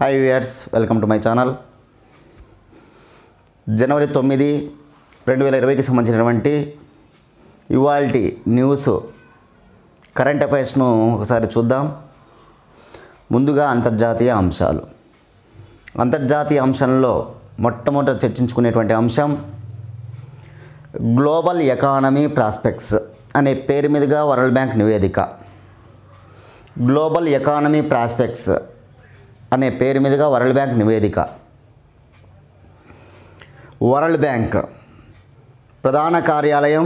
hi viewers welcome to my channel జనవరి తొమ్మిది రెండు వేల ఇరవైకి సంబంధించినటువంటి ఇవాల్టి న్యూస్ కరెంట్ అఫైర్స్ను ఒకసారి చూద్దాం ముందుగా అంతర్జాతీయ అంశాలు అంతర్జాతీయ అంశంలో మొట్టమొదట చర్చించుకునేటువంటి అంశం గ్లోబల్ ఎకానమీ ప్రాస్పెక్ట్స్ అనే పేరు మీదుగా వరల్డ్ బ్యాంక్ నివేదిక గ్లోబల్ ఎకానమీ ప్రాస్పెక్ట్స్ అనే పేరు మీదుగా వరల్డ్ బ్యాంక్ నివేదిక వరల్డ్ బ్యాంక్ ప్రధాన కార్యాలయం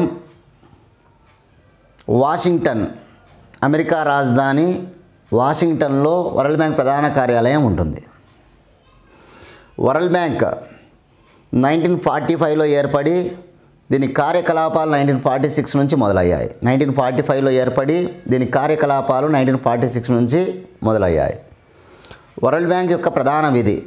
వాషింగ్టన్ అమెరికా రాజధాని వాషింగ్టన్లో వరల్డ్ బ్యాంక్ ప్రధాన కార్యాలయం ఉంటుంది వరల్డ్ బ్యాంక్ నైన్టీన్ ఫార్టీ ఫైవ్లో ఏర్పడి దీని కార్యకలాపాలు నైన్టీన్ ఫార్టీ సిక్స్ నుంచి మొదలయ్యాయి నైన్టీన్ ఫార్టీ ఫైవ్లో ఏర్పడి దీని కార్యకలాపాలు నైన్టీన్ ఫార్టీ సిక్స్ నుంచి మొదలయ్యాయి వరల్డ్ బ్యాంక్ యొక్క ప్రధాన విధి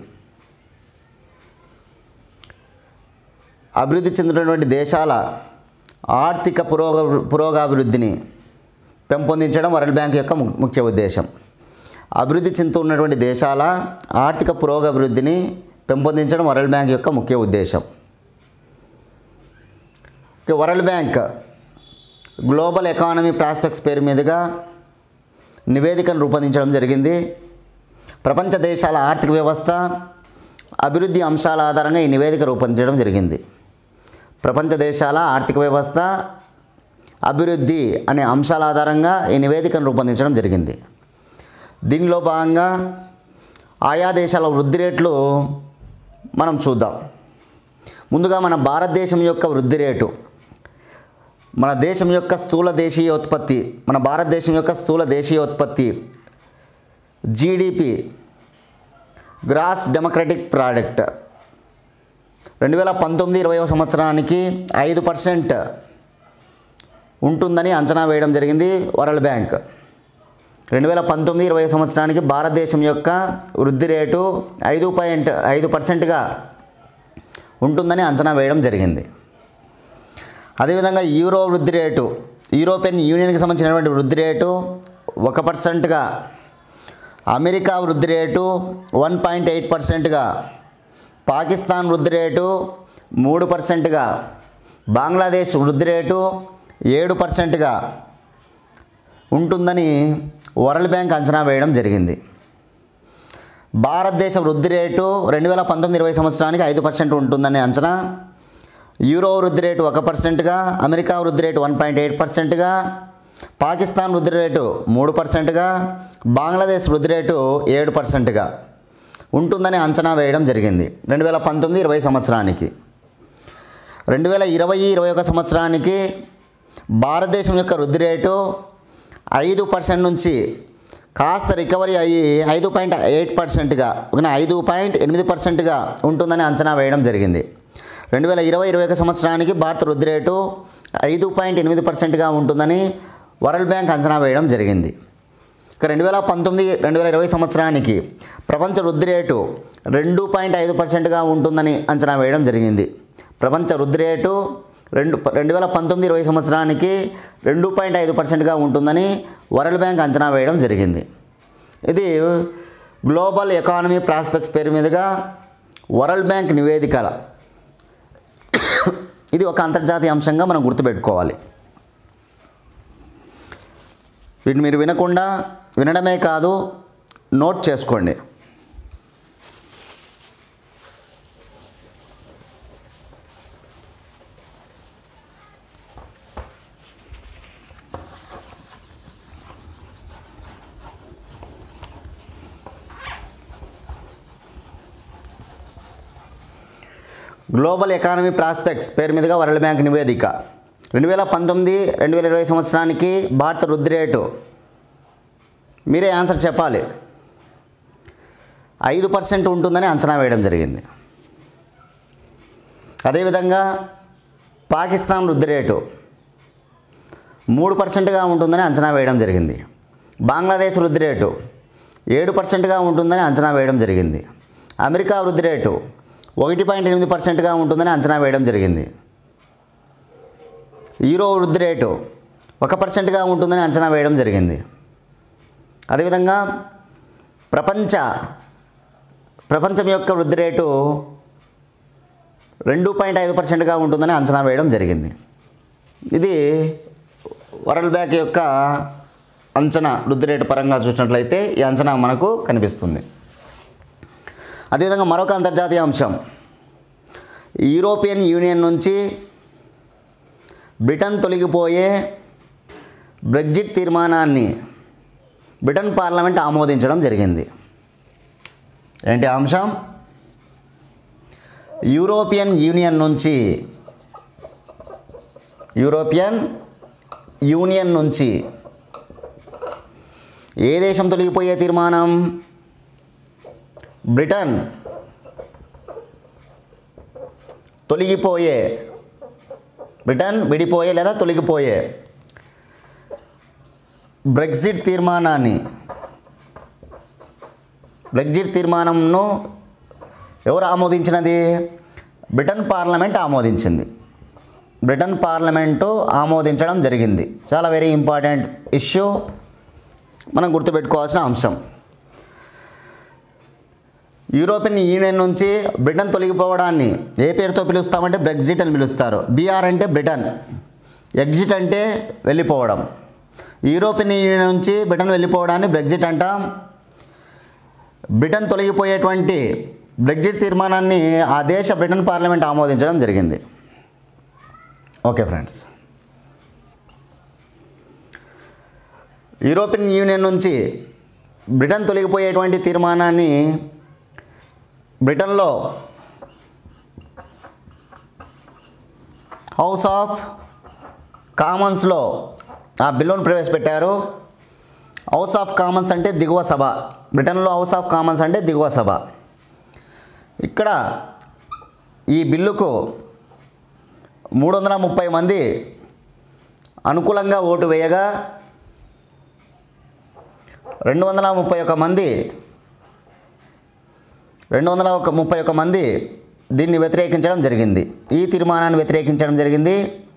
అభివృద్ధి చెందినటువంటి దేశాల ఆర్థిక పురోగ పురోగాభివృద్ధిని పెంపొందించడం వరల్డ్ బ్యాంక్ యొక్క ము- ముఖ్య ఉద్దేశం అభివృద్ధి చెందుతున్నటువంటి దేశాల ఆర్థిక పురోగభివృద్ధిని పెంపొందించడం వరల్డ్ బ్యాంక్ యొక్క ముఖ్య ఉద్దేశం ఇక world bank global economy prospects పేరు మీదుగా నివేదికను రూపొందించడం జరిగింది ప్రపంచ దేశాల ఆర్థిక వ్యవస్థ అభివృద్ధి అంశాల ఆధారంగా ఈ నివేదిక రూపొందించడం జరిగింది ప్రపంచ దేశాల ఆర్థిక వ్యవస్థ అభివృద్ధి అనే అంశాల ఆధారంగా ఈ నివేదికను రూపొందించడం జరిగింది దీనిలో భాగంగా ఆయా దేశాల వృద్ధి రేట్లు మనం చూద్దాం ముందుగా మన భారతదేశం యొక్క వృద్ధి రేటు మన దేశం యొక్క స్థూల దేశీయోత్పత్తి మన భారతదేశం యొక్క స్థూల దేశీయోత్పత్తి జీడిపి గ్రాస్ డెమోక్రటిక్ ప్రోడక్ట్ రెండు వేల పంతొమ్మిది ఇరవై సంవత్సరానికి ఐదు పర్సెంట్ ఉంటుందని అంచనా వేయడం జరిగింది వరల్డ్ బ్యాంక్ రెండు వేల పంతొమ్మిది ఇరవై సంవత్సరానికి భారతదేశం యొక్క వృద్ధి రేటు ఐదు పాయింట్ ఐదు పర్సెంట్గా ఉంటుందని అంచనా వేయడం జరిగింది అదేవిధంగా యూరో వృద్ధి రేటు యూరోపియన్ యూనియన్కి సంబంధించినటువంటి వృద్ధి రేటు ఒక పర్సెంట్గా అమెరికా వృద్ధి రేటు వన్ పాయింట్ ఎయిట్ పర్సెంట్గా పాకిస్తాన్ వృద్ధి రేటు మూడు పర్సెంట్గా బంగ్లాదేశ్ వృద్ధి రేటు ఏడు పర్సెంట్గా ఉంటుందని వరల్డ్ బ్యాంక్ అంచనా వేయడం జరిగింది భారతదేశ వృద్ధి రేటు రెండు వేల పంతొమ్మిది ఇరవై సంవత్సరానికి ఐదు పర్సెంట్ ఉంటుందనే అంచనా యూరో వృద్ధి రేటు ఒక పర్సెంట్గా అమెరికా వృద్ధి రేటు వన్ పాయింట్ ఎయిట్ పర్సెంట్గా పాకిస్తాన్ వృద్ధి రేటు మూడు పర్సెంట్గా బంగ్లాదేశ్ వృద్ధి రేటు ఏడు పర్సెంట్గా ఉంటుందని అంచనా వేయడం జరిగింది రెండు వేల పంతొమ్మిది ఇరవై సంవత్సరానికి రెండు వేల ఇరవై ఇరవై ఒక సంవత్సరానికి భారతదేశం యొక్క వృద్ధి రేటు ఐదు పర్సెంట్ నుంచి కాస్త రికవరీ అయ్యి ఐదు పాయింట్ ఎయిట్ పర్సెంట్గా ఐదు పాయింట్ ఎనిమిది పర్సెంట్గా ఉంటుందని అంచనా వేయడం జరిగింది రెండు వేల ఇరవై ఇరవై ఒక సంవత్సరానికి భారత వృద్ధి రేటు ఐదు పాయింట్ ఎనిమిది పర్సెంట్గా ఉంటుందని వరల్డ్ బ్యాంక్ అంచనా వేయడం జరిగింది ఇక రెండు వేల పంతొమ్మిది రెండు వేల ఇరవై సంవత్సరానికి ప్రపంచ వృద్ధి రేటు రెండు పాయింట్ ఐదు పర్సెంట్గా ఉంటుందని అంచనా వేయడం జరిగింది ప్రపంచ వృద్ధి రేటు రెండు రెండు వేల పంతొమ్మిది ఇరవై సంవత్సరానికి రెండు పాయింట్ ఐదు పర్సెంట్గా ఉంటుందని వరల్డ్ బ్యాంక్ అంచనా వేయడం జరిగింది ఇది గ్లోబల్ ఎకానమీ ప్రాస్పెక్ట్స్ పేరు మీదుగా వరల్డ్ బ్యాంక్ నివేదికల ఇది ఒక అంతర్జాతీయ అంశంగా మనం గుర్తుపెట్టుకోవాలి వీటిని మీరు వినకుండా వినడమే కాదు నోట్ చేసుకోండి గ్లోబల్ ఎకానమీ ప్రాస్పెక్ట్స్ పేరు మీదుగా వరల్డ్ బ్యాంక్ నివేదిక రెండు వేల పంతొమ్మిది రెండు వేల ఇరవై సంవత్సరానికి భారత వృద్ధి రేటు మీరే ఆన్సర్ చెప్పాలి ఐదు పర్సెంట్ ఉంటుందని అంచనా వేయడం జరిగింది అదేవిధంగా పాకిస్తాన్ వృద్ధి రేటు మూడు పర్సెంట్గా ఉంటుందని అంచనా వేయడం జరిగింది బంగ్లాదేశ్ వృద్ధి రేటు ఏడు పర్సెంట్గా ఉంటుందని అంచనా వేయడం జరిగింది అమెరికా వృద్ధి రేటు ఒకటి పాయింట్ ఎనిమిది పర్సెంట్గా ఉంటుందని అంచనా వేయడం జరిగింది యూరో వృద్ధి రేటు ఒక పర్సెంట్గా ఉంటుందని అంచనా వేయడం జరిగింది అదేవిధంగా ప్రపంచ ప్రపంచం యొక్క వృద్ధి రేటు రెండు పాయింట్ ఐదు పర్సెంట్గా ఉంటుందని అంచనా వేయడం జరిగింది ఇది వరల్డ్ బ్యాంక్ యొక్క అంచనా వృద్ధి రేటు పరంగా చూసినట్లయితే ఈ అంచనా మనకు కనిపిస్తుంది అదేవిధంగా మరొక అంతర్జాతీయ అంశం యూరోపియన్ యూనియన్ నుంచి బ్రిటన్ తొలగిపోయే బ్రెగ్జిట్ తీర్మానాన్ని బ్రిటన్ పార్లమెంట్ ఆమోదించడం జరిగింది ఏంటి ఆ అంశం యూరోపియన్ యూనియన్ నుంచి యూరోపియన్ యూనియన్ నుంచి ఏ దేశం తొలగిపోయే తీర్మానం బ్రిటన్ తొలగిపోయే బ్రిటన్ విడిపోయే లేదా తొలగిపోయే బ్రెగ్జిట్ తీర్మానాన్ని బ్రెగ్జిట్ తీర్మానంను ఎవరు ఆమోదించినది బ్రిటన్ పార్లమెంట్ ఆమోదించింది బ్రిటన్ పార్లమెంటు ఆమోదించడం జరిగింది చాలా వెరీ ఇంపార్టెంట్ ఇష్యూ మనం గుర్తుపెట్టుకోవాల్సిన అంశం యూరోపియన్ యూనియన్ నుంచి బ్రిటన్ తొలగిపోవడాన్ని ఏ పేరుతో పిలుస్తామంటే బ్రెగ్జిట్ అని పిలుస్తారు బీఆర్ అంటే బ్రిటన్ ఎగ్జిట్ అంటే వెళ్ళిపోవడం యూరోపియన్ యూనియన్ నుంచి బ్రిటన్ వెళ్ళిపోవడాన్ని బ్రెగ్జిట్ అంటాం బ్రిటన్ తొలగిపోయేటువంటి బ్రెగ్జిట్ తీర్మానాన్ని ఆ దేశ బ్రిటన్ పార్లమెంట్ ఆమోదించడం జరిగింది ఓకే ఫ్రెండ్స్ యూరోపియన్ యూనియన్ నుంచి బ్రిటన్ తొలగిపోయేటువంటి తీర్మానాన్ని బ్రిటన్లో హౌస్ ఆఫ్ కామన్స్లో ఆ బిల్లును ప్రవేశపెట్టారు హౌస్ ఆఫ్ కామన్స్ అంటే దిగువ సభ బ్రిటన్లో హౌస్ ఆఫ్ కామన్స్ అంటే దిగువ సభ ఇక్కడ ఈ బిల్లుకు మూడు వందల ముప్పై మంది అనుకూలంగా ఓటు వేయగా రెండు వందల ముప్పై ఒక మంది రెండు వందల ఒక ముప్పై ఒక మంది దీన్ని వ్యతిరేకించడం జరిగింది ఈ తీర్మానాన్ని వ్యతిరేకించడం జరిగింది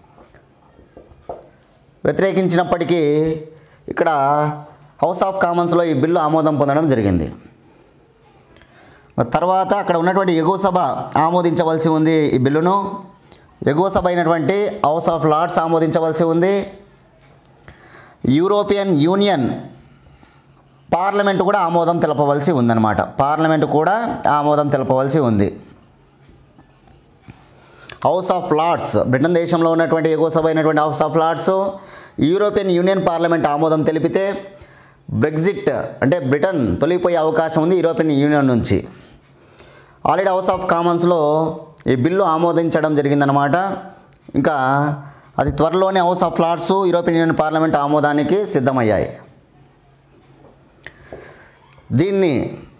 వ్యతిరేకించినప్పటికీ ఇక్కడ హౌస్ ఆఫ్ కామన్స్లో ఈ బిల్లు ఆమోదం పొందడం జరిగింది తర్వాత అక్కడ ఉన్నటువంటి ఎగువ సభ ఆమోదించవలసి ఉంది ఈ బిల్లును ఎగువ సభ అయినటువంటి హౌస్ ఆఫ్ లార్డ్స్ ఆమోదించవలసి ఉంది యూరోపియన్ యూనియన్ పార్లమెంట్ కూడా ఆమోదం తెలపవలసి ఉందన్నమాట పార్లమెంట్ కూడా ఆమోదం తెలపవలసి ఉంది హౌస్ ఆఫ్ లార్డ్స్ బ్రిటన్ దేశంలో ఉన్నటువంటి ఎగువ సభ అయినటువంటి house of lords European union parliament ఆమోదం తెలిపితే బ్రెగ్జిట్ అంటే బ్రిటన్ తొలగిపోయే అవకాశం ఉంది యూరోపియన్ యూనియన్ నుంచి ఆల్రెడీ హౌస్ ఆఫ్ కామన్స్లో ఈ బిల్లు ఆమోదించడం జరిగిందనమాట ఇంకా అది త్వరలోనే house of lords European union parliament ఆమోదానికి సిద్ధమయ్యాయి దీన్ని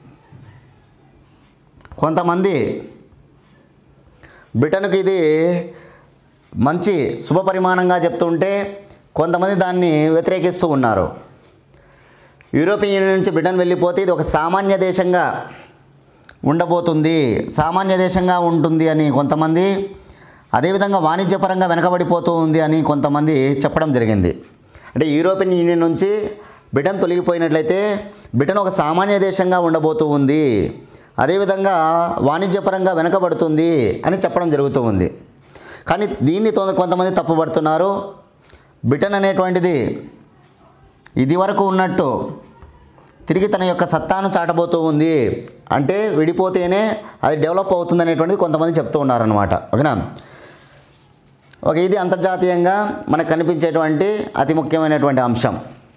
కొంతమంది బ్రిటన్కి ఇది మంచి శుభ పరిమాణంగా చెప్తుంటే కొంతమంది దాన్ని వ్యతిరేకిస్తూ ఉన్నారు యూరోపియన్ యూనియన్ నుంచి బ్రిటన్ వెళ్ళిపోతే ఇది ఒక సామాన్య దేశంగా ఉండబోతుంది సామాన్య దేశంగా ఉంటుంది అని కొంతమంది అదేవిధంగా వాణిజ్యపరంగా వెనకబడిపోతూ ఉంది అని కొంతమంది చెప్పడం జరిగింది అంటే యూరోపియన్ యూనియన్ నుంచి బ్రిటన్ తొలగిపోయినట్లయితే బ్రిటన్ ఒక సామాన్య దేశంగా ఉండబోతూ ఉంది అదేవిధంగా వాణిజ్యపరంగా వెనకబడుతుంది అని చెప్పడం జరుగుతూ ఉంది కానీ దీన్ని తొ- కొంతమంది తప్పుపడుతున్నారు బ్రిటన్ అనేటువంటిది ఇది వరకు ఉన్నట్టు తిరిగి తన యొక్క సత్తాను చాటబోతూ ఉంది అంటే విడిపోతేనే అది డెవలప్ అవుతుంది అనేటువంటిది కొంతమంది చెప్తూ ఉన్నారనమాట ఓకేనా ఓకే ఇది అంతర్జాతీయంగా మనకు కనిపించేటువంటి అతి ముఖ్యమైనటువంటి అంశం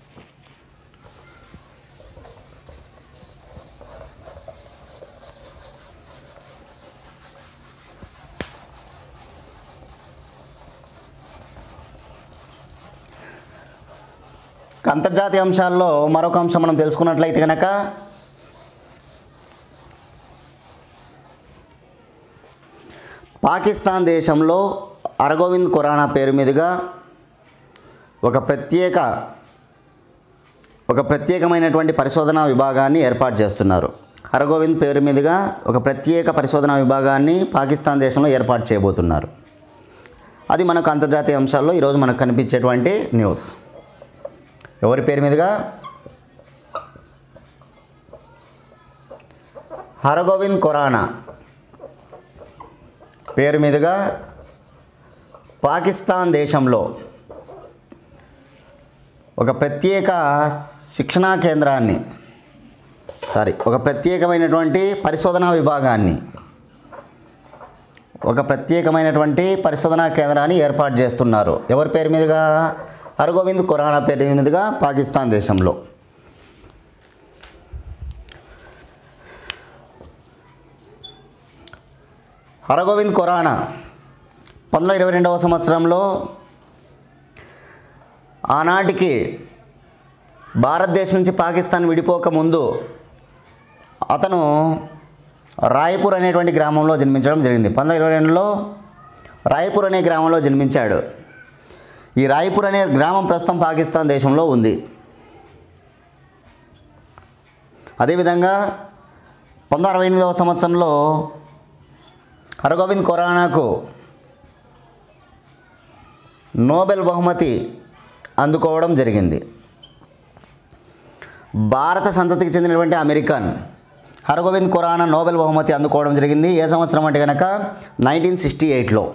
ఇక అంతర్జాతీయ అంశాల్లో మరొక అంశం మనం తెలుసుకున్నట్లయితే కనుక పాకిస్తాన్ దేశంలో అరగోవింద్ ఖురానా పేరు మీదుగా ఒక ప్రత్యేక ఒక ప్రత్యేకమైనటువంటి పరిశోధనా విభాగాన్ని ఏర్పాటు చేస్తున్నారు హరగోవింద్ పేరు మీదుగా ఒక ప్రత్యేక పరిశోధనా విభాగాన్ని పాకిస్తాన్ దేశంలో ఏర్పాటు చేయబోతున్నారు అది మనకు అంతర్జాతీయ అంశాల్లో ఈరోజు మనకు కనిపించేటువంటి న్యూస్ ఎవరి పేరు మీదుగా హరగోవింద్ ఖొరానా పేరు మీదుగా పాకిస్తాన్ దేశంలో ఒక ప్రత్యేక శిక్షణా కేంద్రాన్ని సారీ ఒక ప్రత్యేకమైనటువంటి పరిశోధనా విభాగాన్ని ఒక ప్రత్యేకమైనటువంటి పరిశోధనా కేంద్రాన్ని ఏర్పాటు చేస్తున్నారు ఎవరి పేరు మీదుగా హరగోవింద్ ఖురానా పేరు మీదుగా పాకిస్తాన్ దేశంలో హరగోవింద్ ఖురానా పంతొమ్మిది వందల ఇరవై రెండవ సంవత్సరంలో ఆనాటికి భారతదేశం నుంచి పాకిస్తాన్ విడిపోక ముందు అతను రాయ్పూర్ అనేటువంటి గ్రామంలో జన్మించడం జరిగింది పంతొమ్మిది ఇరవై రెండులో రాయ్పూర్ అనే గ్రామంలో జన్మించాడు ఈ రాయ్పూర్ అనే గ్రామం ప్రస్తుతం పాకిస్తాన్ దేశంలో ఉంది అదేవిధంగా పంతొమ్మిది అరవై ఎనిమిదవ సంవత్సరంలో హరగోవింద్ ఖొరానాకు నోబెల్ బహుమతి అందుకోవడం జరిగింది భారత సంతతికి చెందినటువంటి అమెరికన్ హరగోవింద్ ఖురానా నోబెల్ బహుమతి అందుకోవడం జరిగింది ఏ సంవత్సరం అంటే కనుక నైన్టీన్ సిక్స్టీ ఎయిట్లో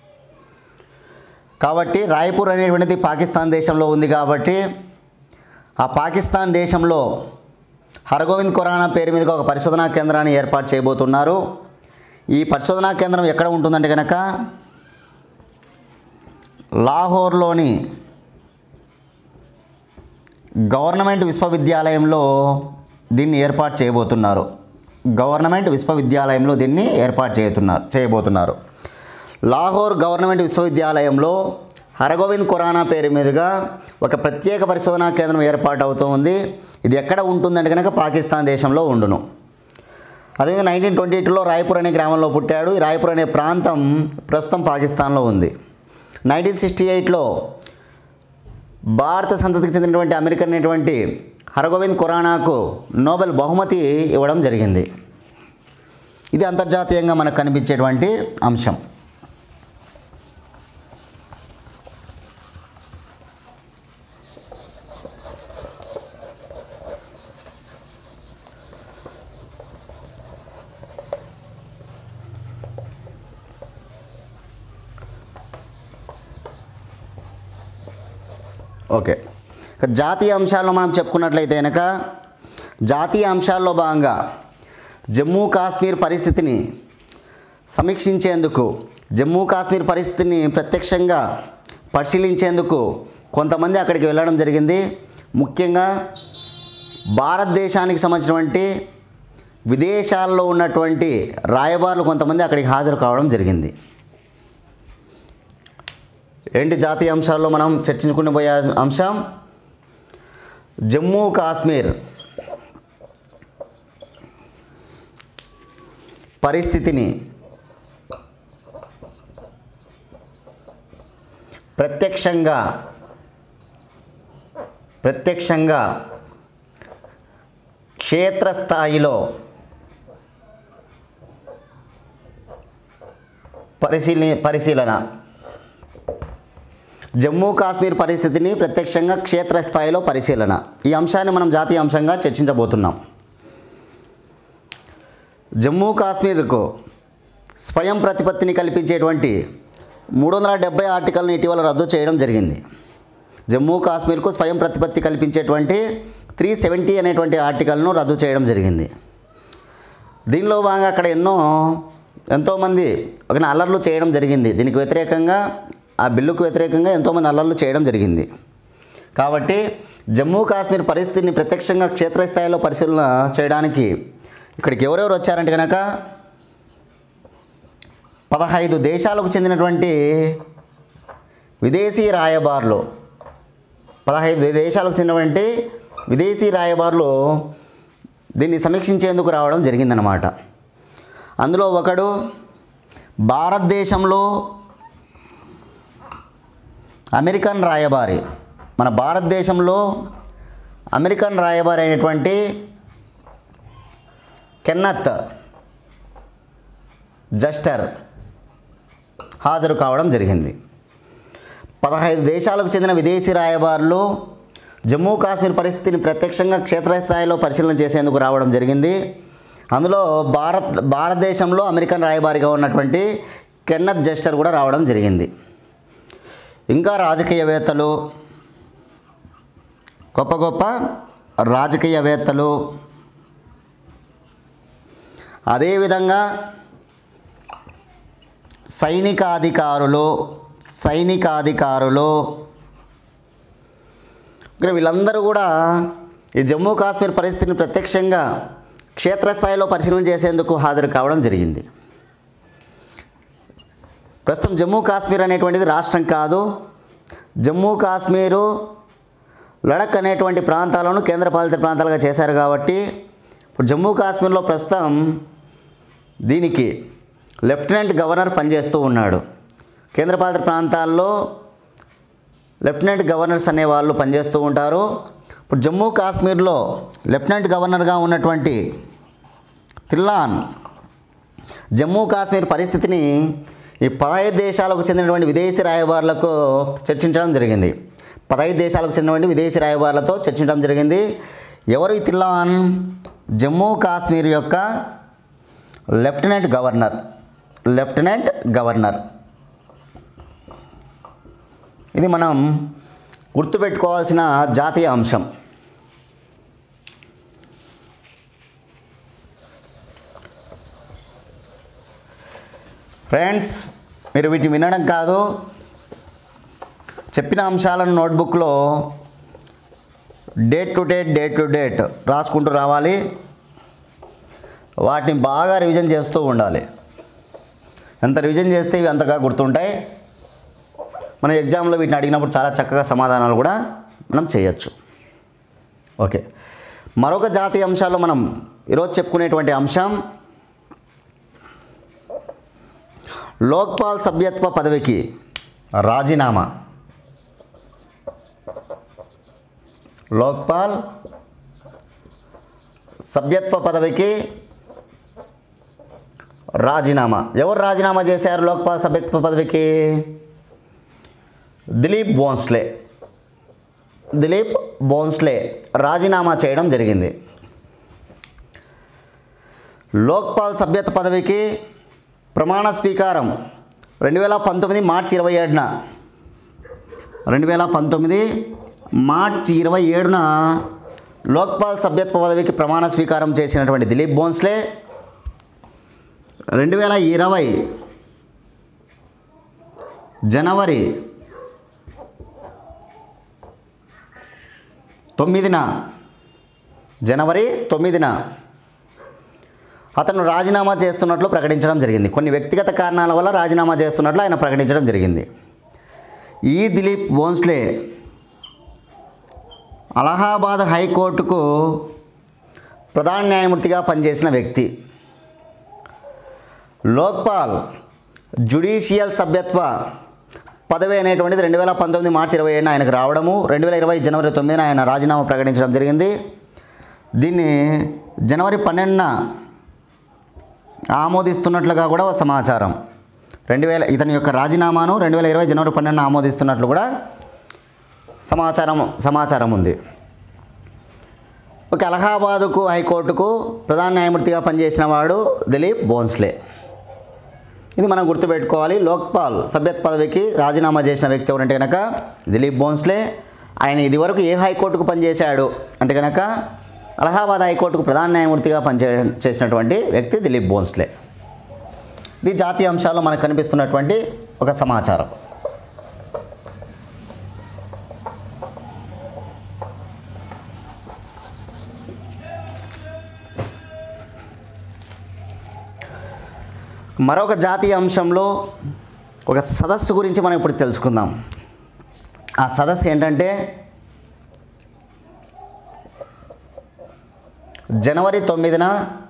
కాబట్టి రాయ్పూర్ అనేటువంటిది పాకిస్తాన్ దేశంలో ఉంది కాబట్టి ఆ పాకిస్తాన్ దేశంలో హరగోవింద్ ఖురానా పేరు మీదుగా ఒక పరిశోధనా కేంద్రాన్ని ఏర్పాటు చేయబోతున్నారు ఈ పరిశోధనా కేంద్రం ఎక్కడ ఉంటుందంటే కనుక లాహోర్లోని గవర్నమెంట్ విశ్వవిద్యాలయంలో దీన్ని ఏర్పాటు చేయబోతున్నారు గవర్నమెంట్ విశ్వవిద్యాలయంలో దీన్ని ఏర్పాటు చేస్తున్నారు చేయబోతున్నారు లాహోర్ గవర్నమెంట్ విశ్వవిద్యాలయంలో హరగోవింద్ ఖురానా పేరు మీదుగా ఒక ప్రత్యేక పరిశోధనా కేంద్రం ఏర్పాటు అవుతూ ఉంది ఇది ఎక్కడ ఉంటుందంటే కనుక పాకిస్తాన్ దేశంలో ఉండును అదేవిధంగా నైన్టీన్ ట్వంటీ టూలో రాయ్పూర్ అనే గ్రామంలో పుట్టాడు ఈ రాయ్పూర్ అనే ప్రాంతం ప్రస్తుతం పాకిస్తాన్లో ఉంది నైన్టీన్ సిక్స్టీ ఎయిట్లో భారత సంతతికి చెందినటువంటి అమెరికన్ అనేటువంటి హరగోవింద్ ఖురానాకు నోబెల్ బహుమతి ఇవ్వడం జరిగింది ఇది అంతర్జాతీయంగా మనకు కనిపించేటువంటి అంశం ఓకే ఇక జాతీయ అంశాల్లో మనం చెప్పుకున్నట్లయితే కనుక జాతీయ అంశాల్లో భాగంగా జమ్మూ కాశ్మీర్ పరిస్థితిని సమీక్షించేందుకు జమ్మూ కాశ్మీర్ పరిస్థితిని ప్రత్యక్షంగా పరిశీలించేందుకు కొంతమంది అక్కడికి వెళ్ళడం జరిగింది ముఖ్యంగా భారతదేశానికి సంబంధించినటువంటి విదేశాల్లో ఉన్నటువంటి రాయబారులు కొంతమంది అక్కడికి హాజరు కావడం జరిగింది ఏంటి జాతీయ అంశాల్లో మనం చర్చించుకుని పోయే అంశం జమ్మూ కాశ్మీర్ పరిస్థితిని ప్రత్యక్షంగా ప్రత్యక్షంగా క్షేత్రస్థాయిలో పరిశీలి పరిశీలన జమ్మూ కాశ్మీర్ పరిస్థితిని ప్రత్యక్షంగా క్షేత్రస్థాయిలో పరిశీలన ఈ అంశాన్ని మనం జాతీయ అంశంగా చర్చించబోతున్నాం జమ్మూ కాశ్మీర్కు స్వయం ప్రతిపత్తిని కల్పించేటువంటి మూడు వందల డెబ్బై ఆర్టికల్ను ఇటీవల రద్దు చేయడం జరిగింది జమ్మూ కాశ్మీర్కు స్వయం ప్రతిపత్తి కల్పించేటువంటి త్రీ సెవెంటీ అనేటువంటి ఆర్టికల్ను రద్దు చేయడం జరిగింది దీనిలో భాగంగా అక్కడ ఎన్నో ఎంతోమంది ఒక అల్లర్లు చేయడం జరిగింది దీనికి వ్యతిరేకంగా ఆ బిల్లుకు వ్యతిరేకంగా ఎంతోమంది అల్లర్లు చేయడం జరిగింది కాబట్టి జమ్మూ కాశ్మీర్ పరిస్థితిని ప్రత్యక్షంగా క్షేత్రస్థాయిలో పరిశీలన చేయడానికి ఇక్కడికి ఎవరెవరు వచ్చారంటే కనుక పదహైదు దేశాలకు చెందినటువంటి విదేశీ రాయబారులు పదహైదు దేశాలకు చెందినటువంటి విదేశీ రాయబారులు దీన్ని సమీక్షించేందుకు రావడం జరిగిందనమాట అందులో ఒకడు భారతదేశంలో అమెరికన్ రాయబారి మన భారతదేశంలో అమెరికన్ రాయబారి అయినటువంటి కెన్నత్ జస్టర్ హాజరు కావడం జరిగింది పదహైదు దేశాలకు చెందిన విదేశీ రాయబారులు జమ్మూ కాశ్మీర్ పరిస్థితిని ప్రత్యక్షంగా క్షేత్రస్థాయిలో పరిశీలన చేసేందుకు రావడం జరిగింది అందులో భారత్ భారతదేశంలో అమెరికన్ రాయబారిగా ఉన్నటువంటి కెన్నత్ జస్టర్ కూడా రావడం జరిగింది ఇంకా రాజకీయవేత్తలు గొప్ప గొప్ప రాజకీయవేత్తలు అదేవిధంగా సైనికాధికారులు సైనికాధికారులు ఇక్కడ వీళ్ళందరూ కూడా ఈ జమ్మూ కాశ్మీర్ పరిస్థితిని ప్రత్యక్షంగా క్షేత్రస్థాయిలో పరిశీలన చేసేందుకు హాజరు కావడం జరిగింది ప్రస్తుతం జమ్మూ కాశ్మీర్ అనేటువంటిది రాష్ట్రం కాదు జమ్మూ కాశ్మీరు లడక్ అనేటువంటి ప్రాంతాలను కేంద్రపాలిత ప్రాంతాలుగా చేశారు కాబట్టి ఇప్పుడు జమ్మూ కాశ్మీర్లో ప్రస్తుతం దీనికి లెఫ్టినెంట్ గవర్నర్ పనిచేస్తూ ఉన్నాడు కేంద్రపాలిత ప్రాంతాల్లో లెఫ్టినెంట్ గవర్నర్స్ అనే వాళ్ళు పనిచేస్తూ ఉంటారు ఇప్పుడు జమ్మూ కాశ్మీర్లో లెఫ్టినెంట్ గవర్నర్గా ఉన్నటువంటి తిల్లాన్ జమ్మూ కాశ్మీర్ పరిస్థితిని ఈ పదహైదు దేశాలకు చెందినటువంటి విదేశీ రాయబారులకు చర్చించడం జరిగింది పదహైదు దేశాలకు చెందినటువంటి విదేశీ రాయబారులతో చర్చించడం జరిగింది ఎవరు ఈ తిల్లాన్ జమ్మూ కాశ్మీర్ యొక్క లెఫ్టినెంట్ గవర్నర్ లెఫ్టినెంట్ గవర్నర్ ఇది మనం గుర్తుపెట్టుకోవాల్సిన జాతీయ అంశం ఫ్రెండ్స్ మీరు వీటిని వినడం కాదు చెప్పిన అంశాలను నోట్బుక్లో date to date date to date రాసుకుంటూ రావాలి వాటిని బాగా రివిజన్ చేస్తూ ఉండాలి ఎంత రివిజన్ చేస్తే ఇవి అంతగా గుర్తుంటాయి మన ఎగ్జామ్లో వీటిని అడిగినప్పుడు చాలా చక్కగా సమాధానాలు కూడా మనం చేయొచ్చు ఓకే మరొక జాతీయ అంశాల్లో మనం ఈరోజు చెప్పుకునేటువంటి అంశం లోక్పాల్ సభ్యత్వ పదవికి రాజీనామా లోక్పాల్ సభ్యత్వ పదవికి రాజీనామా ఎవరు రాజీనామా చేశారు లోక్పాల్ సభ్యత్వ పదవికి దిలీప్ బోన్స్లే దిలీప్ బోన్స్లే రాజీనామా చేయడం జరిగింది లోక్పాల్ సభ్యత్వ పదవికి ప్రమాణ స్వీకారం రెండు వేల పంతొమ్మిది మార్చి ఇరవై ఏడున రెండు వేల పంతొమ్మిది మార్చి ఇరవై ఏడున లోక్పాల్ సభ్యత్వ పదవికి ప్రమాణ స్వీకారం చేసినటువంటి దిలీప్ బోన్స్లే రెండు వేల ఇరవై జనవరి తొమ్మిదిన జనవరి తొమ్మిదిన అతను రాజీనామా చేస్తున్నట్లు ప్రకటించడం జరిగింది కొన్ని వ్యక్తిగత కారణాల వల్ల రాజీనామా చేస్తున్నట్లు ఆయన ప్రకటించడం జరిగింది ఈ దిలీప్ బోన్స్లే అలహాబాద్ హైకోర్టుకు ప్రధాన న్యాయమూర్తిగా పనిచేసిన వ్యక్తి లోక్పాల్ జుడిషియల్ సభ్యత్వ పదవి అనేటువంటిది రెండు వేల పంతొమ్మిది మార్చి ఇరవై ఏడున ఆయనకు రావడము రెండు వేల ఇరవై జనవరి తొమ్మిదిన ఆయన రాజీనామా ప్రకటించడం జరిగింది దీన్ని జనవరి పన్నెండున ఆమోదిస్తున్నట్లుగా కూడా ఒక సమాచారం రెండు వేల ఇతని యొక్క రాజీనామాను రెండు వేల ఇరవై జనవరి పన్నెండున ఆమోదిస్తున్నట్లు కూడా సమాచారం సమాచారం ఉంది ఒక అలహాబాదుకు హైకోర్టుకు ప్రధాన న్యాయమూర్తిగా పనిచేసిన వాడు దిలీప్ బోన్స్లే ఇది మనం గుర్తుపెట్టుకోవాలి లోక్పాల్ సభ్యత్ పదవికి రాజీనామా చేసిన వ్యక్తి ఎవరంటే కనుక దిలీప్ బోన్స్లే ఆయన ఇదివరకు ఏ హైకోర్టుకు పనిచేశాడు అంటే కనుక అలహాబాద్ హైకోర్టుకు ప్రధాన న్యాయమూర్తిగా పనిచే చేసినటువంటి వ్యక్తి దిలీప్ బోన్స్లే ఇది జాతీయ అంశాల్లో మనకు కనిపిస్తున్నటువంటి ఒక సమాచారం మరొక జాతీయ అంశంలో ఒక సదస్సు గురించి మనం ఇప్పుడు తెలుసుకుందాం ఆ సదస్సు ఏంటంటే జనవరి తొమ్మిదిన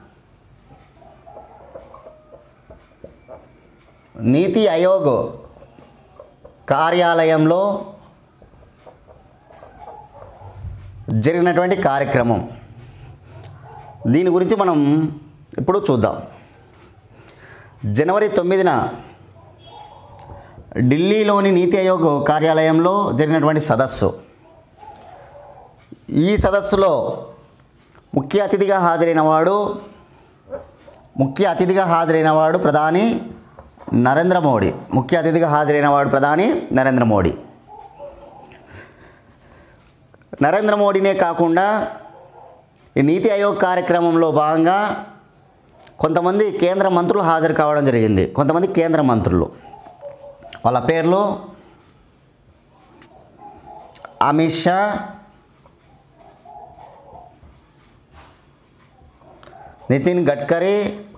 నీతి ఆయోగ్ కార్యాలయంలో జరిగినటువంటి కార్యక్రమం దీని గురించి మనం ఇప్పుడు చూద్దాం జనవరి తొమ్మిదిన ఢిల్లీలోని నీతి ఆయోగ్ కార్యాలయంలో జరిగినటువంటి సదస్సు ఈ సదస్సులో ముఖ్య అతిథిగా హాజరైన వాడు ముఖ్య అతిథిగా హాజరైన వాడు ప్రధాని నరేంద్ర మోడీ ముఖ్య అతిథిగా హాజరైన వాడు ప్రధాని నరేంద్ర మోడీ నరేంద్ర మోడీనే కాకుండా ఈ నీతి ఆయోగ్ కార్యక్రమంలో భాగంగా కొంతమంది కేంద్ర మంత్రులు హాజరు కావడం జరిగింది కొంతమంది కేంద్ర మంత్రులు వాళ్ళ పేర్లు అమిత్ షా నితిన్ గడ్కరీ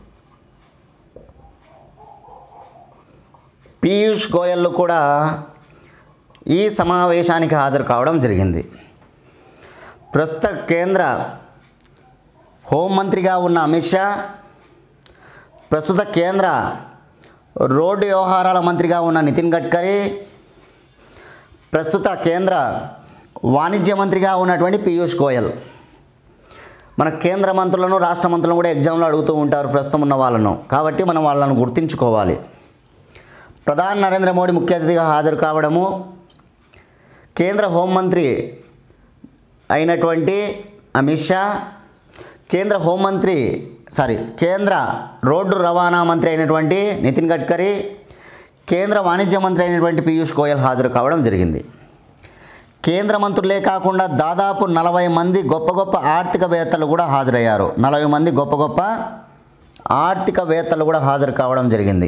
పీయూష్ గోయల్ కూడా ఈ సమావేశానికి హాజరు కావడం జరిగింది ప్రస్తుత కేంద్ర హోంమంత్రిగా ఉన్న అమిత్ షా ప్రస్తుత కేంద్ర రోడ్డు వ్యవహారాల మంత్రిగా ఉన్న నితిన్ గడ్కరీ ప్రస్తుత కేంద్ర వాణిజ్య మంత్రిగా ఉన్నటువంటి పీయూష్ గోయల్ మన కేంద్ర మంత్రులను రాష్ట్ర మంత్రులను కూడా ఎగ్జామ్లో అడుగుతూ ఉంటారు ప్రస్తుతం ఉన్న వాళ్ళను కాబట్టి మనం వాళ్ళను గుర్తుంచుకోవాలి ప్రధాని నరేంద్ర మోడీ ముఖ్య అతిథిగా హాజరు కావడము కేంద్ర హోంమంత్రి అయినటువంటి అమిత్ షా కేంద్ర హోంమంత్రి సారీ కేంద్ర రోడ్డు రవాణా మంత్రి అయినటువంటి నితిన్ గడ్కరీ కేంద్ర వాణిజ్య మంత్రి అయినటువంటి పీయూష్ గోయల్ హాజరు కావడం జరిగింది కేంద్ర మంత్రులే కాకుండా దాదాపు నలభై మంది గొప్ప గొప్ప ఆర్థికవేత్తలు కూడా హాజరయ్యారు నలభై మంది గొప్ప గొప్ప ఆర్థికవేత్తలు కూడా హాజరు కావడం జరిగింది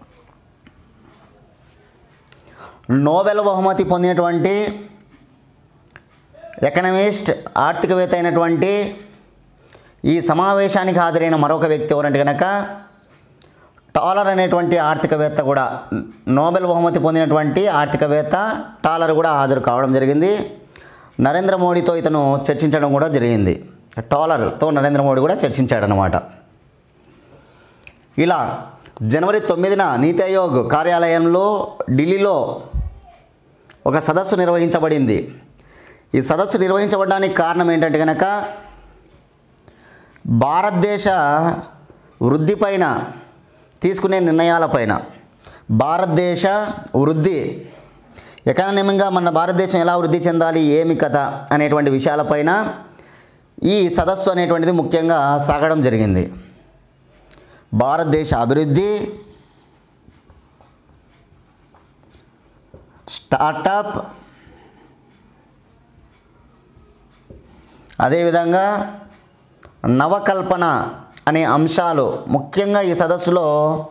నోబెల్ బహుమతి పొందినటువంటి ఎకనమిస్ట్ ఆర్థికవేత్త అయినటువంటి ఈ సమావేశానికి హాజరైన మరొక వ్యక్తి ఎవరంటే కనుక టాలర్ అనేటువంటి ఆర్థికవేత్త కూడా నోబెల్ బహుమతి పొందినటువంటి ఆర్థికవేత్త టాలర్ కూడా హాజరు కావడం జరిగింది నరేంద్ర మోడీతో ఇతను చర్చించడం కూడా జరిగింది టాలర్తో నరేంద్ర మోడీ కూడా చర్చించాడనమాట ఇలా జనవరి తొమ్మిదిన నీతి ఆయోగ్ కార్యాలయంలో ఢిల్లీలో ఒక సదస్సు నిర్వహించబడింది ఈ సదస్సు నిర్వహించబడడానికి కారణం ఏంటంటే కనుక భారతదేశ వృద్ధిపైన తీసుకునే నిర్ణయాలపైన భారతదేశ వృద్ధి ఎకానమీగా మన భారతదేశం ఎలా వృద్ధి చెందాలి ఏమి కథ అనేటువంటి విషయాలపైన ఈ సదస్సు అనేటువంటిది ముఖ్యంగా సాగడం జరిగింది భారతదేశ అభివృద్ధి స్టార్టప్ అదేవిధంగా నవకల్పన అనే అంశాలు ముఖ్యంగా ఈ సదస్సులో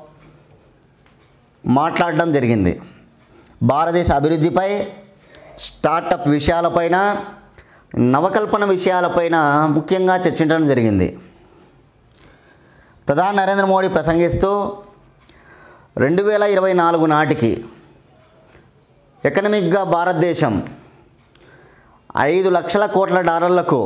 మాట్లాడడం జరిగింది భారతదేశ అభివృద్ధిపై స్టార్టప్ విషయాలపైన నవకల్పన విషయాలపైన ముఖ్యంగా చర్చించడం జరిగింది ప్రధాని నరేంద్ర మోడీ ప్రసంగిస్తూ రెండు వేల ఇరవై నాలుగు నాటికి ఎకనమిక్గా భారతదేశం ఐదు లక్షల కోట్ల డాలర్లకు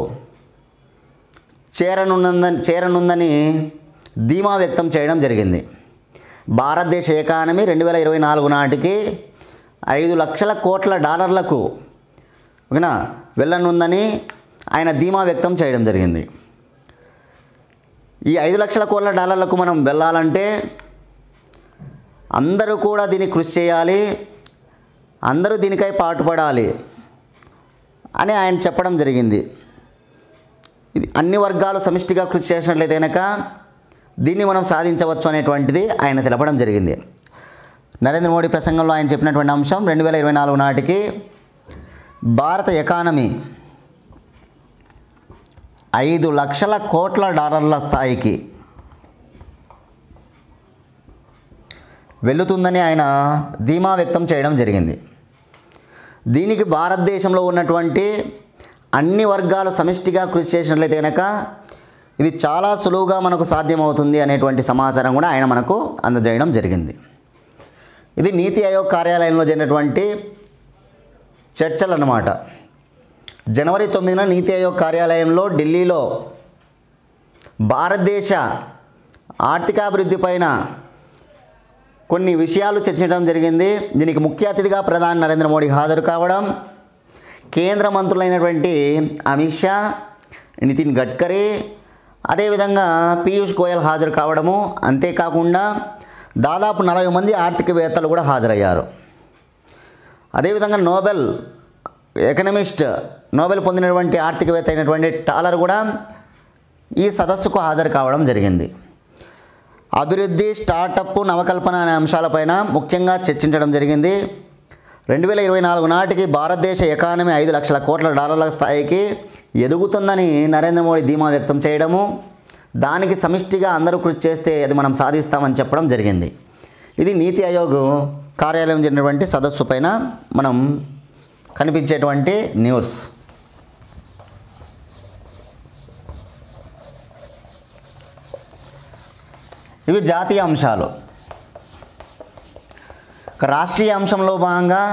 చేరనుందని చేరనుందని ధీమా వ్యక్తం చేయడం జరిగింది భారతదేశ ఎకానమీ రెండు వేల ఇరవై నాలుగు నాటికి ఐదు లక్షల కోట్ల డాలర్లకు ఓకేనా వెళ్ళనుందని ఆయన ధీమా వ్యక్తం చేయడం జరిగింది ఈ ఐదు లక్షల కోట్ల డాలర్లకు మనం వెళ్ళాలంటే అందరూ కూడా దీన్ని కృషి చేయాలి అందరూ దీనికై పాటుపడాలి అని ఆయన చెప్పడం జరిగింది ఇది అన్ని వర్గాలు సమిష్టిగా కృషి చేసినట్లయితే కనుక దీన్ని మనం సాధించవచ్చు అనేటువంటిది ఆయన తెలపడం జరిగింది నరేంద్ర మోడీ ప్రసంగంలో ఆయన చెప్పినటువంటి అంశం రెండు వేల ఇరవై నాలుగు నాటికి భారత ఎకానమీ ఐదు లక్షల కోట్ల డాలర్ల స్థాయికి వెళుతుందని ఆయన ధీమా వ్యక్తం చేయడం జరిగింది దీనికి భారతదేశంలో ఉన్నటువంటి అన్ని వర్గాలు సమిష్టిగా కృషి చేసినట్లయితే కనుక ఇది చాలా సులువుగా మనకు సాధ్యమవుతుంది అనేటువంటి సమాచారం కూడా ఆయన మనకు అందజేయడం జరిగింది ఇది నీతి ఆయోగ్ కార్యాలయంలో జరిగినటువంటి చర్చలు అన్నమాట జనవరి తొమ్మిదిన నీతి ఆయోగ్ కార్యాలయంలో ఢిల్లీలో భారతదేశ ఆర్థికాభివృద్ధి పైన కొన్ని విషయాలు చర్చించడం జరిగింది దీనికి ముఖ్య అతిథిగా ప్రధాని నరేంద్ర మోడీ హాజరు కావడం కేంద్ర మంత్రులైనటువంటి అమిత్ షా నితిన్ గడ్కరీ అదేవిధంగా పీయూష్ గోయల్ హాజరు కావడము అంతేకాకుండా దాదాపు నలభై మంది ఆర్థికవేత్తలు కూడా హాజరయ్యారు అదేవిధంగా నోబెల్ ఎకనమిస్ట్ నోబెల్ పొందినటువంటి ఆర్థికవేత్త అయినటువంటి టాలర్ కూడా ఈ సదస్సుకు హాజరు కావడం జరిగింది అభివృద్ధి స్టార్టప్ నవకల్పన అనే అంశాలపైన ముఖ్యంగా చర్చించడం జరిగింది రెండు వేల ఇరవై నాలుగు నాటికి భారతదేశ ఎకానమీ ఐదు లక్షల కోట్ల డాలర్ల స్థాయికి ఎదుగుతుందని నరేంద్ర మోడీ ధీమా వ్యక్తం చేయడము దానికి సమిష్టిగా అందరూ కృషి చేస్తే అది మనం సాధిస్తామని చెప్పడం జరిగింది ఇది నీతి ఆయోగ్ కార్యాలయం జరిగినటువంటి సదస్సు పైన మనం కనిపించేటువంటి న్యూస్ ఇవి జాతీయ అంశాలు ఇక రాష్ట్రీయ అంశంలో భాగంగా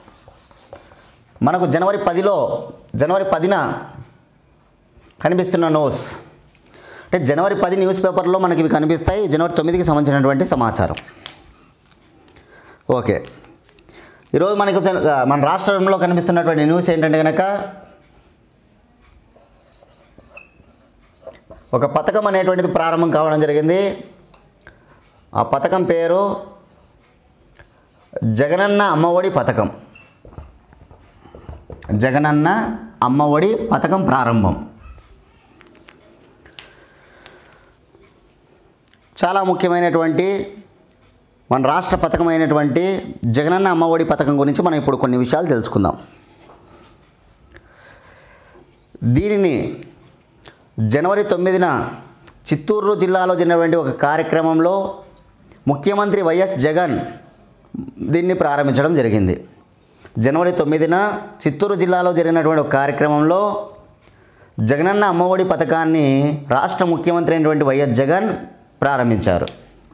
మనకు జనవరి పదిలో జనవరి పదిన కనిపిస్తున్న న్యూస్ అంటే జనవరి పది న్యూస్ పేపర్లో మనకి ఇవి కనిపిస్తాయి జనవరి తొమ్మిదికి సంబంధించినటువంటి సమాచారం ఓకే ఈరోజు మనకు జన- మన రాష్ట్రంలో కనిపిస్తున్నటువంటి న్యూస్ ఏంటంటే కనుక ఒక పథకం అనేటువంటిది ప్రారంభం కావడం జరిగింది ఆ పథకం పేరు జగనన్న అమ్మఒడి పథకం జగనన్న అమ్మఒడి పథకం ప్రారంభం చాలా ముఖ్యమైనటువంటి మన రాష్ట్ర పథకమైనటువంటి జగనన్న అమ్మఒడి పథకం గురించి మనం ఇప్పుడు కొన్ని విషయాలు తెలుసుకుందాం దీనిని జనవరి తొమ్మిదిన చిత్తూరు జిల్లాలో జరిగినటువంటి ఒక కార్యక్రమంలో ముఖ్యమంత్రి వైఎస్ జగన్ దీన్ని ప్రారంభించడం జరిగింది జనవరి తొమ్మిదిన చిత్తూరు జిల్లాలో జరిగినటువంటి ఒక కార్యక్రమంలో జగనన్న అమ్మఒడి పథకాన్ని రాష్ట్ర ముఖ్యమంత్రి అయినటువంటి వైఎస్ జగన్ ప్రారంభించారు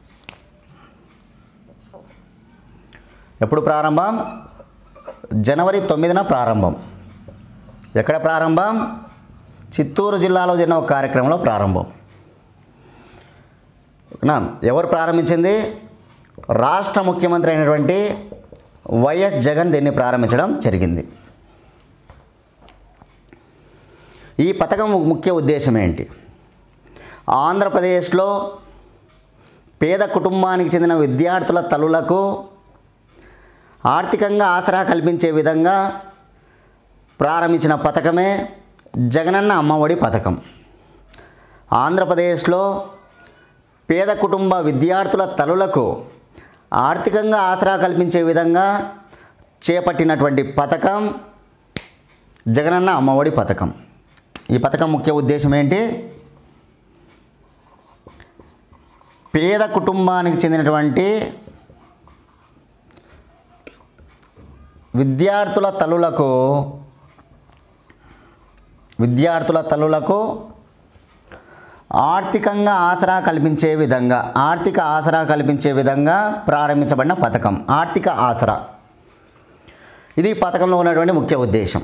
ఎప్పుడు ప్రారంభం జనవరి తొమ్మిదిన ప్రారంభం ఎక్కడ ప్రారంభం చిత్తూరు జిల్లాలో జరిగిన ఒక కార్యక్రమంలో ప్రారంభం నా ఎవరు ప్రారంభించింది రాష్ట్ర ముఖ్యమంత్రి అయినటువంటి వైఎస్ జగన్ దీన్ని ప్రారంభించడం జరిగింది ఈ పథకం ముఖ్య ఉద్దేశం ఏంటి ఆంధ్రప్రదేశ్లో పేద కుటుంబానికి చెందిన విద్యార్థుల తల్లులకు ఆర్థికంగా ఆసరా కల్పించే విధంగా ప్రారంభించిన పథకమే జగనన్న అమ్మఒడి పథకం ఆంధ్రప్రదేశ్లో పేద కుటుంబ విద్యార్థుల తల్లులకు ఆర్థికంగా ఆసరా కల్పించే విధంగా చేపట్టినటువంటి పథకం జగనన్న అమ్మఒడి పథకం ఈ పథకం ముఖ్య ఉద్దేశం ఏంటి పేద కుటుంబానికి చెందినటువంటి విద్యార్థుల తల్లులకు విద్యార్థుల తల్లులకు ఆర్థికంగా ఆసరా కల్పించే విధంగా ఆర్థిక ఆసరా కల్పించే విధంగా ప్రారంభించబడిన పథకం ఆర్థిక ఆసరా ఇది ఈ పథకంలో ఉన్నటువంటి ముఖ్య ఉద్దేశం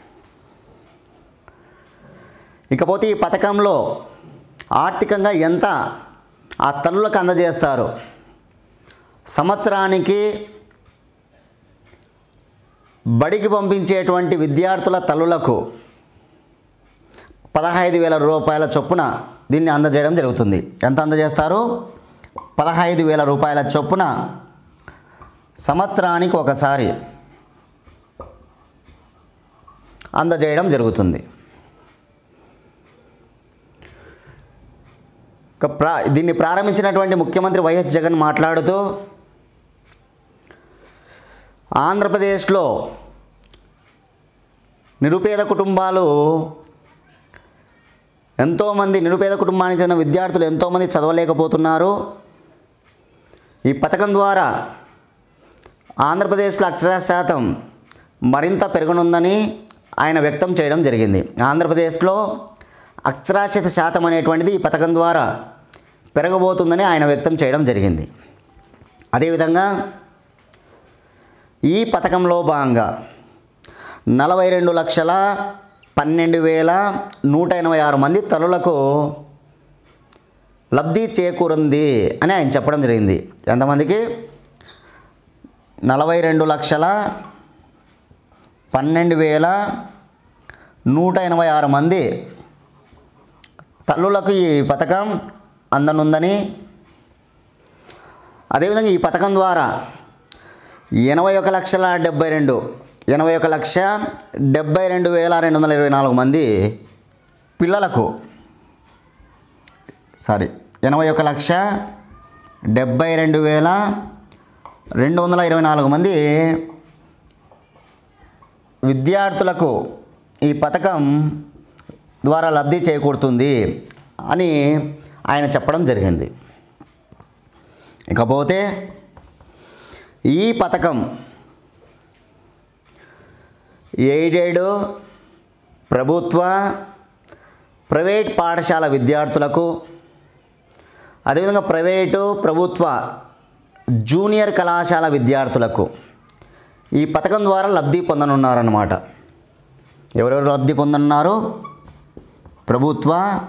ఇకపోతే ఈ పథకంలో ఆర్థికంగా ఎంత ఆ తల్లులకు అందజేస్తారు సంవత్సరానికి బడికి పంపించేటువంటి విద్యార్థుల తల్లులకు పదహైదు వేల రూపాయల చొప్పున దీన్ని అందజేయడం జరుగుతుంది ఎంత అందజేస్తారు పదహైదు వేల రూపాయల చొప్పున సంవత్సరానికి ఒకసారి అందజేయడం జరుగుతుంది ఇక ప్రా దీన్ని ప్రారంభించినటువంటి ముఖ్యమంత్రి వైఎస్ జగన్ మాట్లాడుతూ ఆంధ్రప్రదేశ్లో నిరుపేద కుటుంబాలు ఎంతోమంది నిరుపేద కుటుంబానికి చెందిన విద్యార్థులు ఎంతోమంది చదవలేకపోతున్నారు ఈ పథకం ద్వారా ఆంధ్రప్రదేశ్లో అక్షరాస్యత శాతం మరింత పెరగనుందని ఆయన వ్యక్తం చేయడం జరిగింది ఆంధ్రప్రదేశ్లో అక్షరాస్యత శాతం అనేటువంటిది ఈ పథకం ద్వారా పెరగబోతుందని ఆయన వ్యక్తం చేయడం జరిగింది అదేవిధంగా ఈ పథకంలో భాగంగా నలభై రెండు లక్షల పన్నెండు వేల నూట ఎనభై ఆరు మంది తల్లులకు లబ్ధి చేకూరింది అని ఆయన చెప్పడం జరిగింది ఎంతమందికి నలభై రెండు లక్షల పన్నెండు వేల నూట ఎనభై ఆరు మంది తల్లులకు ఈ పథకం అందనుందని అదేవిధంగా ఈ పథకం ద్వారా ఎనభై ఒక లక్షల డెబ్బై రెండు ఎనభై ఒక లక్ష డెబ్బై రెండు వేల రెండు వందల ఇరవై నాలుగు మంది పిల్లలకు సారీ ఎనభై ఒక లక్ష డెబ్బై రెండు వేల రెండు వందల ఇరవై నాలుగు మంది విద్యార్థులకు ఈ పథకం ద్వారా లబ్ధి చేకూరుతుంది అని ఆయన చెప్పడం జరిగింది ఇకపోతే ఈ పథకం ఎయిడెడ్ ప్రభుత్వ ప్రైవేట్ పాఠశాల విద్యార్థులకు అదేవిధంగా ప్రైవేటు ప్రభుత్వ జూనియర్ కళాశాల విద్యార్థులకు ఈ పథకం ద్వారా లబ్ధి పొందనున్నారన్నమాట ఎవరెవరు లబ్ధి పొందనున్నారు ప్రభుత్వ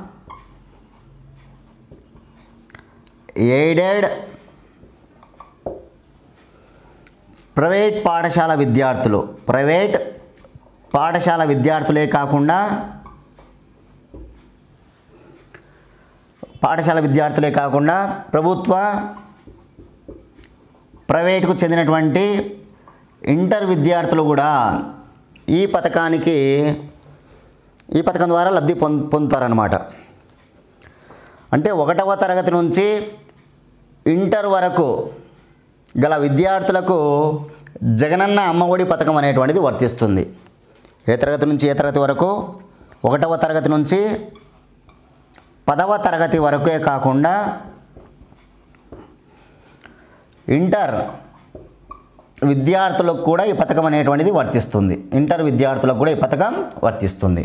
ఎయిడెడ్ ప్రైవేట్ పాఠశాల విద్యార్థులు ప్రైవేట్ పాఠశాల విద్యార్థులే కాకుండా పాఠశాల విద్యార్థులే కాకుండా ప్రభుత్వ ప్రైవేటుకు చెందినటువంటి ఇంటర్ విద్యార్థులు కూడా ఈ పథకానికి ఈ పథకం ద్వారా లబ్ధి పొంద పొందుతారనమాట అంటే ఒకటవ తరగతి నుంచి ఇంటర్ వరకు గల విద్యార్థులకు జగనన్న అమ్మఒడి పథకం అనేటువంటిది వర్తిస్తుంది ఏ తరగతి నుంచి ఏ తరగతి వరకు ఒకటవ తరగతి నుంచి పదవ తరగతి వరకే కాకుండా ఇంటర్ విద్యార్థులకు కూడా ఈ పథకం అనేటువంటిది వర్తిస్తుంది ఇంటర్ విద్యార్థులకు కూడా ఈ పథకం వర్తిస్తుంది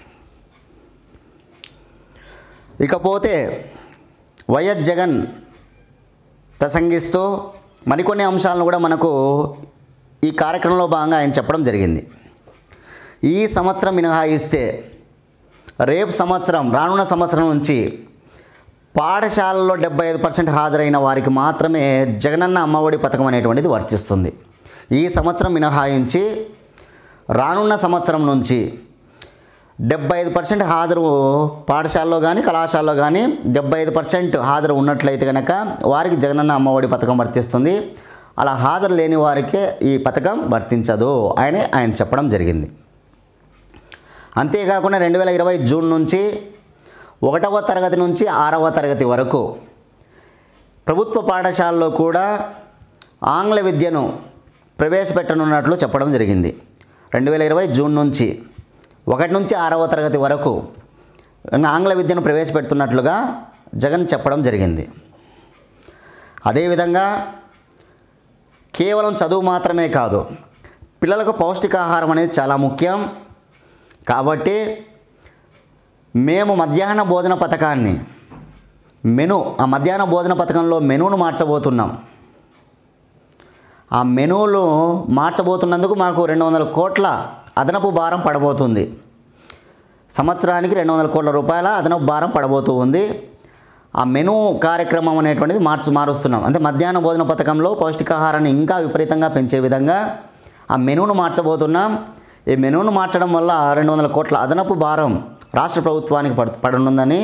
ఇకపోతే వైఎస్ జగన్ ప్రసంగిస్తూ మరికొన్ని అంశాలను కూడా మనకు ఈ కార్యక్రమంలో భాగంగా ఆయన చెప్పడం జరిగింది ఈ సంవత్సరం మినహాయిస్తే రేపు సంవత్సరం రానున్న సంవత్సరం నుంచి పాఠశాలలో డెబ్బై ఐదు పర్సెంట్ హాజరైన వారికి మాత్రమే జగనన్న అమ్మఒడి పథకం అనేటువంటిది వర్తిస్తుంది ఈ సంవత్సరం మినహాయించి రానున్న సంవత్సరం నుంచి డెబ్బై ఐదు పర్సెంట్ హాజరు పాఠశాలలో కానీ కళాశాలలో కానీ డెబ్బై ఐదు పర్సెంట్ హాజరు ఉన్నట్లయితే కనుక వారికి జగనన్న అమ్మఒడి పథకం వర్తిస్తుంది అలా హాజరు లేని వారికే ఈ పథకం వర్తించదు అని ఆయన చెప్పడం జరిగింది అంతేకాకుండా రెండు వేల ఇరవై జూన్ నుంచి ఒకటవ తరగతి నుంచి ఆరవ తరగతి వరకు ప్రభుత్వ పాఠశాలలో కూడా ఆంగ్ల విద్యను ప్రవేశపెట్టనున్నట్లు చెప్పడం జరిగింది రెండు వేల ఇరవై జూన్ నుంచి ఒకటి నుంచి ఆరవ తరగతి వరకు ఆంగ్ల విద్యను ప్రవేశపెడుతున్నట్లుగా జగన్ చెప్పడం జరిగింది అదేవిధంగా కేవలం చదువు మాత్రమే కాదు పిల్లలకు పౌష్టికాహారం అనేది చాలా ముఖ్యం కాబట్టి మేము మధ్యాహ్న భోజన పథకాన్ని మెను ఆ మధ్యాహ్న భోజన పథకంలో మెనూను మార్చబోతున్నాం ఆ మెనూలు మార్చబోతున్నందుకు మాకు రెండు వందల కోట్ల అదనపు భారం పడబోతుంది సంవత్సరానికి రెండు వందల కోట్ల రూపాయల అదనపు భారం పడబోతూ ఉంది ఆ మెనూ కార్యక్రమం అనేటువంటిది మార్చు మారుస్తున్నాం అంటే మధ్యాహ్న భోజన పథకంలో పౌష్టికాహారాన్ని ఇంకా విపరీతంగా పెంచే విధంగా ఆ మెనూను మార్చబోతున్నాం ఈ మెనూను మార్చడం వల్ల రెండు వందల కోట్ల అదనపు భారం రాష్ట్ర ప్రభుత్వానికి పడు పడనుందని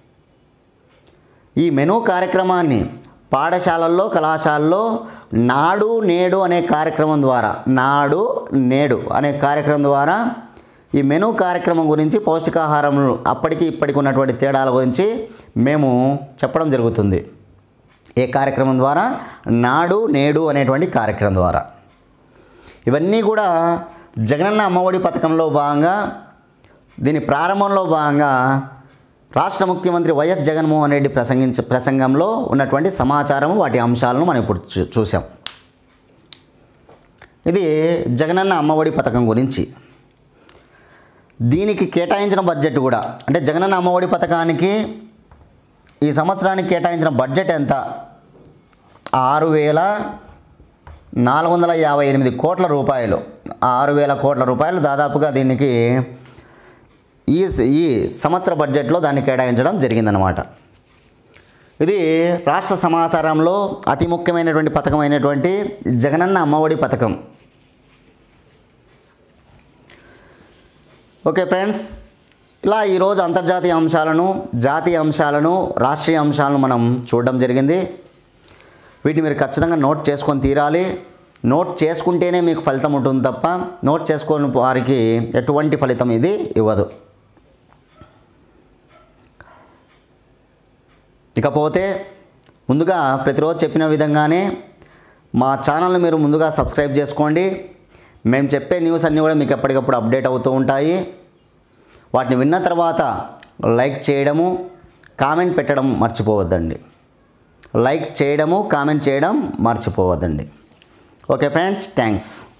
ఈ మెనూ కార్యక్రమాన్ని పాఠశాలల్లో కళాశాలల్లో నాడు నేడు అనే కార్యక్రమం ద్వారా నాడు నేడు అనే కార్యక్రమం ద్వారా ఈ మెనూ కార్యక్రమం గురించి పౌష్టికాహారం అప్పటికి ఇప్పటికి ఉన్నటువంటి తేడాల గురించి మేము చెప్పడం జరుగుతుంది ఏ కార్యక్రమం ద్వారా నాడు నేడు అనేటువంటి కార్యక్రమం ద్వారా ఇవన్నీ కూడా జగనన్న అమ్మఒడి పథకంలో భాగంగా దీని ప్రారంభంలో భాగంగా రాష్ట్ర ముఖ్యమంత్రి వైఎస్ జగన్మోహన్ రెడ్డి ప్రసంగించ ప్రసంగంలో ఉన్నటువంటి సమాచారం వాటి అంశాలను మనం ఇప్పుడు చూ చూసాం ఇది జగనన్న అమ్మఒడి పథకం గురించి దీనికి కేటాయించిన బడ్జెట్ కూడా అంటే జగనన్న అమ్మఒడి పథకానికి ఈ సంవత్సరానికి కేటాయించిన బడ్జెట్ ఎంత ఆరు వేల నాలుగు వందల యాభై ఎనిమిది కోట్ల రూపాయలు ఆరు వేల కోట్ల రూపాయలు దాదాపుగా దీనికి ఈ ఈ సంవత్సర బడ్జెట్లో దాన్ని కేటాయించడం జరిగిందనమాట ఇది రాష్ట్ర సమాచారంలో అతి ముఖ్యమైనటువంటి పథకం అయినటువంటి జగనన్న అమ్మఒడి పథకం ఓకే ఫ్రెండ్స్ ఇలా ఈరోజు అంతర్జాతీయ అంశాలను జాతీయ అంశాలను రాష్ట్రీయ అంశాలను మనం చూడడం జరిగింది వీటిని మీరు ఖచ్చితంగా నోట్ చేసుకొని తీరాలి నోట్ చేసుకుంటేనే మీకు ఫలితం ఉంటుంది తప్ప నోట్ చేసుకోని వారికి ఎటువంటి ఫలితం ఇది ఇవ్వదు ఇకపోతే ముందుగా ప్రతిరోజు చెప్పిన విధంగానే మా ఛానల్ని మీరు ముందుగా సబ్స్క్రైబ్ చేసుకోండి మేము చెప్పే న్యూస్ అన్నీ కూడా మీకు ఎప్పటికప్పుడు అప్డేట్ అవుతూ ఉంటాయి వాటిని విన్న తర్వాత లైక్ చేయడము కామెంట్ పెట్టడం మర్చిపోవద్దండి లైక్ చేయడము కామెంట్ చేయడం మర్చిపోవద్దండి ఓకే ఫ్రెండ్స్ థ్యాంక్స్